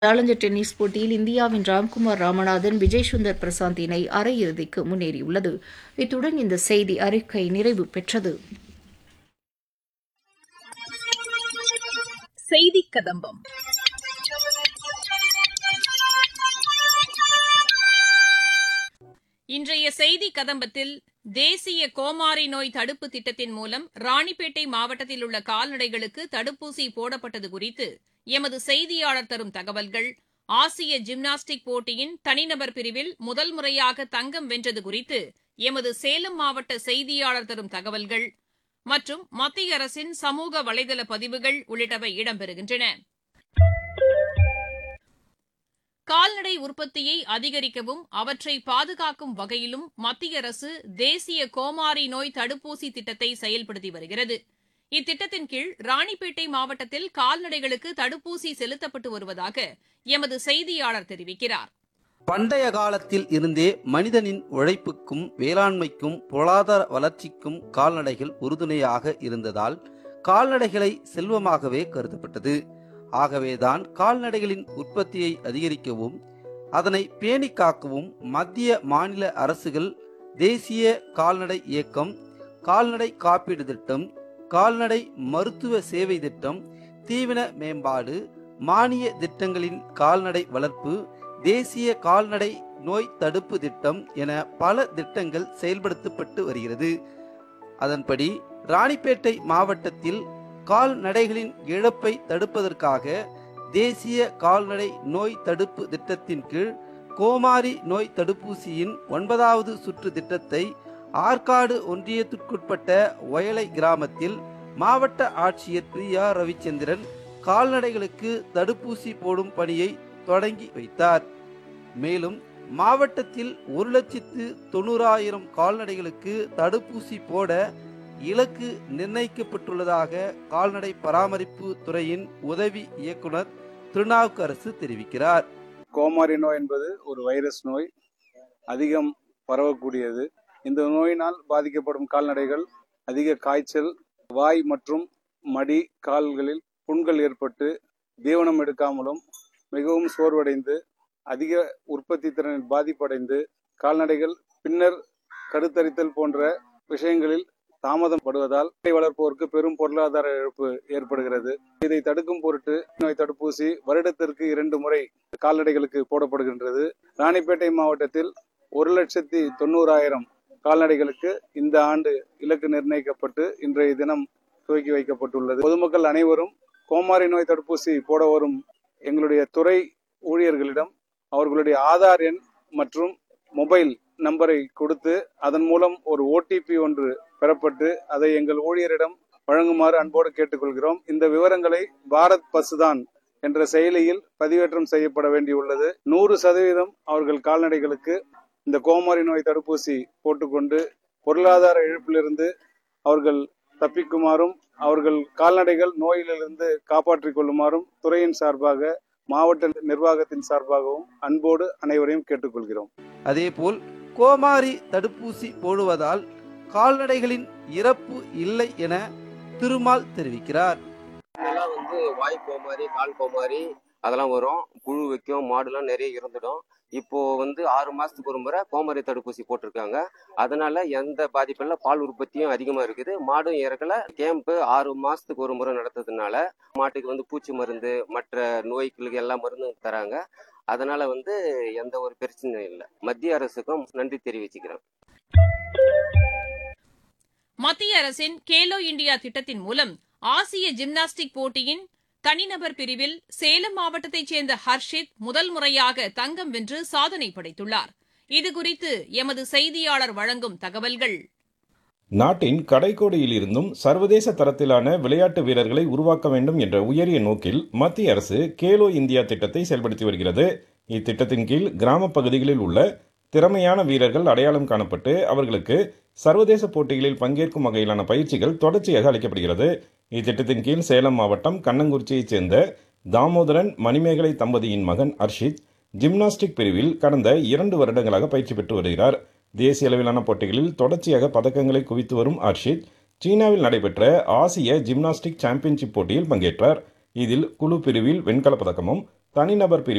challenger tennis போட்டியில் இந்தியாவின் ராம்குமார் ராமநாதன் விஜய் சுந்தர் பிரசாந்த் இணை அரையிறுதிக்கு முன்னேறியுள்ளது இத்துடன் இந்த செய்தி அறிக்கை நிறைவு பெற்றது செய்தி கதம்பம் இன்றைய செய்தி கதம்பத்தில் தேசிய கோமாரி நோய் தடுப்பு திட்டத்தின் மூலம் ராணிப்பேட்டை மாவட்டத்தில் உள்ள கால்நடைகளுக்கு தடுப்பூசி போடப்பட்டது குறித்து எமது செய்தியாளர் தரும் தகவல்கள் ஆசிய ஜிம்னாஸ்டிக் போட்டியின் தனிநபர் பிரிவில் முதல் முறையாக தங்கம் வென்றது குறித்து எமது சேலம் மாவட்ட செய்தியாளர் தரும் தகவல்கள் மற்றும் மத்திய அரசின் சமூக வலைதள பதிவுகள் உள்ளிட்டவை இடம்பெறுகின்றன கால்நடை உற்பத்தியை அதிகரிக்கவும் அவற்றை பாதுகாக்கும் வகையிலும் மத்திய அரசு தேசிய கோமாரி நோய் தடுப்பூசி திட்டத்தை செயல்படுத்தி வருகிறது இத்திட்டத்தின் கீழ் ராணிப்பேட்டை மாவட்டத்தில் கால்நடைகளுக்கு தடுப்பூசி செலுத்தப்பட்டு வருவதாக எமது செய்தியாளர் தெரிவிக்கிறார் பண்டைய காலத்தில் இருந்தே மனிதனின் உழைப்புக்கும் வேளாண்மைக்கும் பொருளாதார வளர்ச்சிக்கும் கால்நடைகள் உறுதுணையாக இருந்ததால் கால்நடைகளை செல்வமாகவே கருதப்பட்டது ஆகவேதான் கால்நடைகளின் உற்பத்தியை அதிகரிக்கவும் அதனை பேணி காக்கவும் மத்திய மாநில அரசுகள் தேசிய கால்நடை இயக்கம் கால்நடை காப்பீடு திட்டம் கால்நடை மருத்துவ சேவை திட்டம் தீவன மேம்பாடு மானிய திட்டங்களின் கால்நடை வளர்ப்பு தேசிய கால்நடை நோய் தடுப்பு திட்டம் என பல திட்டங்கள் செயல்படுத்தப்பட்டு வருகிறது அதன்படி ராணிப்பேட்டை மாவட்டத்தில் கால்நடைகளின் இழப்பை தடுப்பதற்காக தேசிய கால்நடை நோய் தடுப்பு திட்டத்தின் கீழ் கோமாரி நோய் தடுப்பூசியின் ஒன்பதாவது சுற்று திட்டத்தை ஆற்காடு ஒன்றியத்திற்குட்பட்ட ஒயலை கிராமத்தில் மாவட்ட ஆட்சியர் பிரியா ரவிச்சந்திரன் கால்நடைகளுக்கு தடுப்பூசி போடும் பணியை தொடங்கி வைத்தார் மேலும் மாவட்டத்தில் ஒரு லட்சத்து தொண்ணூறாயிரம் கால்நடைகளுக்கு தடுப்பூசி போட இலக்கு நிர்ணயிக்கப்பட்டுள்ளதாக கால்நடை பராமரிப்பு துறையின் உதவி இயக்குனர் திருநாவுக்கரசு தெரிவிக்கிறார் கோமாரி நோய் என்பது ஒரு வைரஸ் நோய் அதிகம் பரவக்கூடியது இந்த நோயினால் பாதிக்கப்படும் கால்நடைகள் அதிக காய்ச்சல் வாய் மற்றும் மடி கால்களில் புண்கள் ஏற்பட்டு தீவனம் எடுக்காமலும் மிகவும் சோர்வடைந்து அதிக உற்பத்தி திறனில் பாதிப்படைந்து கால்நடைகள் பின்னர் கருத்தரித்தல் போன்ற விஷயங்களில் தாமதம் படுவதால் முட்டை வளர்ப்போருக்கு பெரும் பொருளாதார இழப்பு ஏற்படுகிறது இதை தடுக்கும் பொருட்டு நோய் தடுப்பூசி வருடத்திற்கு இரண்டு முறை கால்நடைகளுக்கு போடப்படுகின்றது ராணிப்பேட்டை மாவட்டத்தில் ஒரு லட்சத்தி தொண்ணூறாயிரம் கால்நடைகளுக்கு இந்த ஆண்டு இலக்கு நிர்ணயிக்கப்பட்டு இன்றைய தினம் துவக்கி வைக்கப்பட்டுள்ளது பொதுமக்கள் அனைவரும் கோமாரி நோய் தடுப்பூசி போட வரும் எங்களுடைய துறை ஊழியர்களிடம் அவர்களுடைய ஆதார் எண் மற்றும் மொபைல் நம்பரை கொடுத்து அதன் மூலம் ஒரு ஓடிபி ஒன்று பெறப்பட்டு அதை எங்கள் ஊழியரிடம் வழங்குமாறு அன்போடு கேட்டுக்கொள்கிறோம் இந்த விவரங்களை பாரத் பசுதான் என்ற செயலியில் பதிவேற்றம் செய்யப்பட வேண்டியுள்ளது நூறு சதவீதம் அவர்கள் கால்நடைகளுக்கு இந்த கோமாரி நோய் தடுப்பூசி போட்டுக்கொண்டு பொருளாதார இழப்பிலிருந்து அவர்கள் தப்பிக்குமாறும் அவர்கள் கால்நடைகள் நோயிலிருந்து காப்பாற்றிக் கொள்ளுமாறும் துறையின் சார்பாக மாவட்ட நிர்வாகத்தின் சார்பாகவும் அன்போடு அனைவரையும் கேட்டுக்கொள்கிறோம் அதேபோல் கோமாரி தடுப்பூசி போடுவதால் கால்நடைகளின் இறப்பு இல்லை என திருமால் தெரிவிக்கிறார் இதெல்லாம் வந்து வாய் கோமாரி கால் கோமாரி அதெல்லாம் வரும் புழு வைக்கும் மாடுலாம் நிறைய இருந்துடும் இப்போ வந்து ஆறு மாசத்துக்கு ஒரு முறை கோமாரி தடுப்பூசி போட்டிருக்காங்க அதனால எந்த பாதிப்பும் இல்லை பால் உற்பத்தியும் அதிகமா இருக்குது மாடும் இறக்கல கேம்ப் ஆறு மாசத்துக்கு ஒரு முறை நடத்துறதுனால மாட்டுக்கு வந்து பூச்சி மருந்து மற்ற நோய்களுக்கு எல்லா மருந்தும் தராங்க அதனால வந்து எந்த ஒரு பிரச்சனையும் இல்லை மத்திய அரசுக்கும் நன்றி தெரிவிச்சுக்கிறேன் மத்திய அரசின் கேலோ இந்தியா திட்டத்தின் மூலம் ஆசிய ஜிம்னாஸ்டிக் போட்டியின் தனிநபர் பிரிவில் சேலம் மாவட்டத்தைச் சேர்ந்த ஹர்ஷித் முதல் முறையாக தங்கம் வென்று சாதனை படைத்துள்ளார் இதுகுறித்து எமது செய்தியாளர் வழங்கும் தகவல்கள் நாட்டின் கடைக்கோடியில் இருந்தும் சர்வதேச தரத்திலான விளையாட்டு வீரர்களை உருவாக்க வேண்டும் என்ற உயரிய நோக்கில் மத்திய அரசு கேலோ இந்தியா திட்டத்தை செயல்படுத்தி வருகிறது இத்திட்டத்தின் கீழ் கிராம பகுதிகளில் உள்ள திறமையான வீரர்கள் அடையாளம் காணப்பட்டு அவர்களுக்கு சர்வதேச போட்டிகளில் பங்கேற்கும் வகையிலான பயிற்சிகள் தொடர்ச்சியாக அளிக்கப்படுகிறது இத்திட்டத்தின் கீழ் சேலம் மாவட்டம் கண்ணங்குறிச்சியைச் சேர்ந்த தாமோதரன் மணிமேகலை தம்பதியின் மகன் அர்ஷித் ஜிம்னாஸ்டிக் பிரிவில் கடந்த இரண்டு வருடங்களாக பயிற்சி பெற்று வருகிறார் தேசிய அளவிலான போட்டிகளில் தொடர்ச்சியாக பதக்கங்களை குவித்து வரும் அர்ஷித் சீனாவில் நடைபெற்ற ஆசிய ஜிம்னாஸ்டிக் சாம்பியன்ஷிப் போட்டியில் பங்கேற்றார் இதில் குழு பிரிவில் வெண்கலப் பதக்கமும் தனிநபர் பிரிவில்